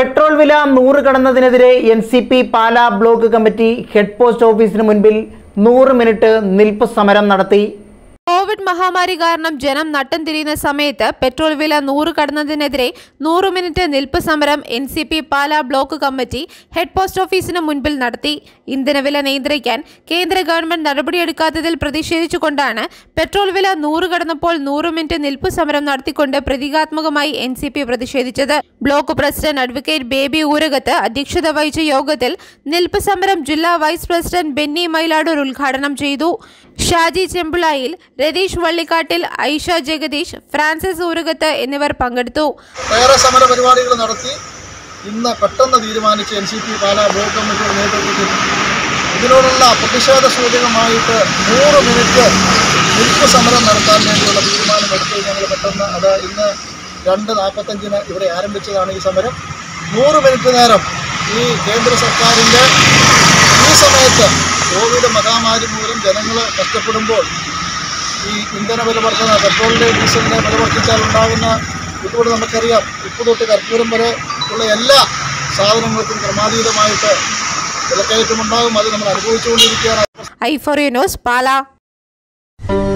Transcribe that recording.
petrol വില നൂറ് കടന്നതിനെതിരെ N C P Pala block committee head post ഓഫീസിന് മുൻപിൽ നൂറ് മിനിറ്റ് നിൽപ്പ് സമരം നടത്തി കോവിഡ് മഹാമാരി കാരണം ജനം നട്ടം തിരിയുന്ന സമയത്ത് പെട്രോൾ വില നൂറ് കടന്നതിനെതിരെ നൂറ് മിനിറ്റ് നിൽപ്പ് സമരം N C P Pala block committee head post ഓഫീസിന് മുൻപിൽ നടത്തി ഇന്ധനവില നിയന്ത്രിക്കാൻ കേന്ദ്ര ഗവൺമെന്റ് നടപടിയെടുക്കാത്തതിൽ പ്രതിഷേധിച്ചുകൊണ്ടാണ് പെട്രോൾ വില നൂറ് കടന്നപ്പോൾ നൂറ് മിനിറ്റ് നിൽപ്പ് സമരം നടത്തിക്കൊണ്ട് പ്രതീകാത്മകമായി എൻ സി പി പ്രതിഷേധിച്ചത് block president advocate Baby Oorakath അധ്യക്ഷത വഹിച്ച യോഗത്തിൽ നിൽപ്പ് സമരം ജില്ലാ വൈസ് പ്രസിഡന്റ് ബെന്നി മൈലാടൂർ ഉദ്ഘാടനം ചെയ്തു ഷാജി ചെമ്പിളായിൽ രതീഷ് വള്ളിക്കാട്ടിൽ ഐഷ ജഗദീഷ് ഫ്രാൻസിസ് ഊരകത്ത് എന്നിവർ പങ്കെടുത്തു ഏറെ സമര പരിപാടികൾ നടത്തി ഇന്ന് പെട്ടെന്ന് തീരുമാനിച്ച് N C P Pala block കമ്മിറ്റിയുടെ നേതൃത്വത്തിൽ ഇതിനോടുള്ള പ്രതിഷേധ സൂചകമായിട്ട് നൂറ് മിനിറ്റ് നിൽപ്പ് സമരം നടത്താൻ വേണ്ടിയുള്ള തീരുമാനമെടുത്ത് ഞങ്ങൾ പെട്ടെന്ന് അത് ഇന്ന് രണ്ട് നാൽപ്പത്തഞ്ചിന് ഇവിടെ ആരംഭിച്ചതാണ് ഈ സമരം നൂറ് മിനിറ്റ് നേരം ഈ കേന്ദ്ര സർക്കാരിൻ്റെ ഈ സമയത്ത് കോവിഡ് മഹാമാരി മൂലം ജനങ്ങൾ കഷ്ടപ്പെടുമ്പോൾ ഈ ഇന്ധന വില വർധന പെട്രോളിൻ്റെ ഡീസലിൻ്റെ വില വർദ്ധിച്ചാൽ ഉണ്ടാകുന്ന ബുദ്ധിമുട്ട് നമുക്കറിയാം ഉപ്പ് തൊട്ട് കർപ്പൂരം വരെ ഉള്ള എല്ലാ സാധനങ്ങൾക്കും ക്രമാതീതമായിട്ട് വിലക്കയറ്റമുണ്ടാകും അത് നമ്മൾ അനുഭവിച്ചുകൊണ്ടിരിക്കുകയാണ് I four you news Pala